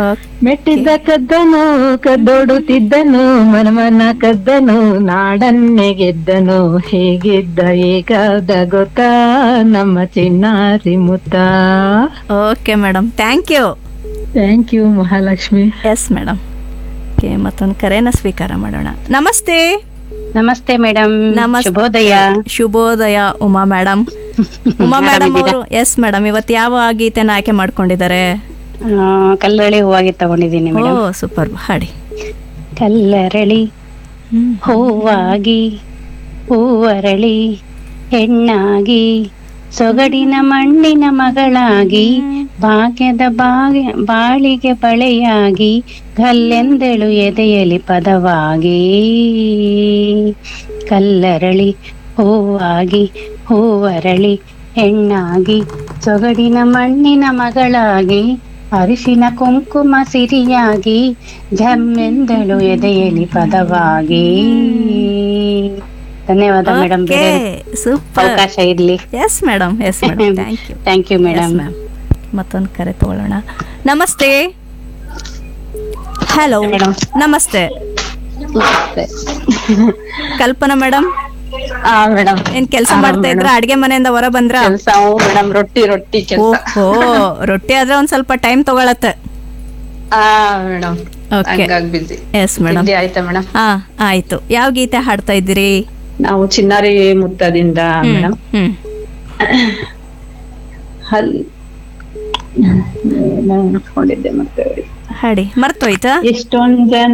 ಮೆಟ್ಟಿದ್ದ ಕದ್ದನು ಕದ್ದೋಡುತ್ತಿದ್ದನು ಮನಮನ ಕದ್ದನು ನಾಡನ್ನೇ ಗೆದ್ದನು ಹೇಗಿದ್ದ ಏಕಾದ ಗೊತ್ತಾ ನಮ್ಮ ಚಿನ್ನಾರಿ ಮುತ್ತ okay madam thank you thank you Mahalakshmi yes madam okay ಮತ್ತೊಂದು ಕರೆನ ಸ್ವೀಕಾರ ಮಾಡೋಣ ನಮಸ್ತೆ ನಮಸ್ತೆ ಮೇಡಮ್ ನಮಸ್ತೆ. ಶುಭೋದಯ ಶುಭೋದಯ ಉಮಾ ಮೇಡಮ್ ಉಮಾ ಮೇಡಮ್ ಅವರು ಎಸ್ ಮೇಡಮ್ ಇವತ್ತು ಯಾವ ಗೀತೆನ ಆಯ್ಕೆ ಮಾಡ್ಕೊಂಡಿದ್ದಾರೆ ಆ, ಕಲ್ಲರಳಿ ಹೂವಾಗಿ ತಗೊಂಡಿದ್ದೀನಿ ಓ ಮೇಡಮ್ ಸೂಪರ್ ಹಾಡಿ ಕಲ್ಲರಳಿ ಹ್ಮ್. ಹೂವಾಗಿ ಹೂವರಳಿ ಹೆಣ್ಣಾಗಿ ಸೊಗಡಿನ ಮಣ್ಣಿನ ಮಗಳಾಗಿ ಭಾಗ್ಯದ ಬಾಗಿ ಬಾಳಿಗೆ ಬಳೆಯಾಗಿ ಗಲ್ಲೆಂದೆಳು ಎದೆಯಲಿ ಪದವಾಗಿ ಕಲ್ಲರಳಿ ಹೂವಾಗಿ ಹೂವರಳಿ ಹೆಣ್ಣಾಗಿ ಸೊಗಡಿನ ಮಣ್ಣಿನ ಮಗಳಾಗಿ ಅರಿಶಿನ ಕುಂಕುಮ ಸಿರಿಯಾಗಿ ಜಮ್ಮೆಂದಳು ಎದೆಯಲಿ ಪದವಾಗಿ ಧನ್ಯವಾದ ಮೇಡಮ್ ಓಕೆ ಸೂಪರ್ ಅವಕಾಶ ಇರ್ಲಿ yes madam yes madam thank you thank you madam ma'am ಮತ್ತೊಂದು ಕರೆ ತಗೊಳ್ಳೋಣ ನಮಸ್ತೆ ಹಲೋ ಮೇಡಮ್ ನಮಸ್ತೆ ಕಲ್ಪನಾ ಮೇಡಮ್ ಆ ಮೇಡಮ್ ಏನ್ ಕೆಲಸ ಮಾಡ್ತಾ ಇದ್ರ ಅಡ್ಗೆ ಮನೆಯಿಂದ ಹೊರ ಬಂದ್ರ ಕೆಲಸ ಮೇಡಮ್ ರೊಟ್ಟಿ ರೊಟ್ಟಿ ಕೆಲಸ ಓಹೋ ರೊಟ್ಟಿ ಆದ್ರೆ ಒಂದ್ ಸ್ವಲ್ಪ ಟೈಮ್ ತಗೊಳತ್ತೆ ಆ ಮೇಡಮ್ ಓಕೆ ಹಂಗಾಗಿ ಬಿಸಿ ಎಸ್ ಮೇಡಮ್ ತಿಂಡಿ ಆಯ್ತಾ ಮೇಡಮ್ ಹಾ ಆಯ್ತು ಯಾವ ಗೀತೆ ಹಾಡ್ತಾ ಇದ್ದೀರಿ ನಾವು ಚಿನ್ನಾರಿ ಮುತ್ತದಿಂದ ಹ್ಮ್ ಮೇಡಮ್ ಹ್ಮ್ ಹಲ್ ನಾನು ಅನ್ಕೊಂಡಿದ್ದೆ ಮತ್ತೆ ಹಾಡಿ ಮರ್ತೋಯ್ತಾ ಎಷ್ಟೊಂದ್ ಜನ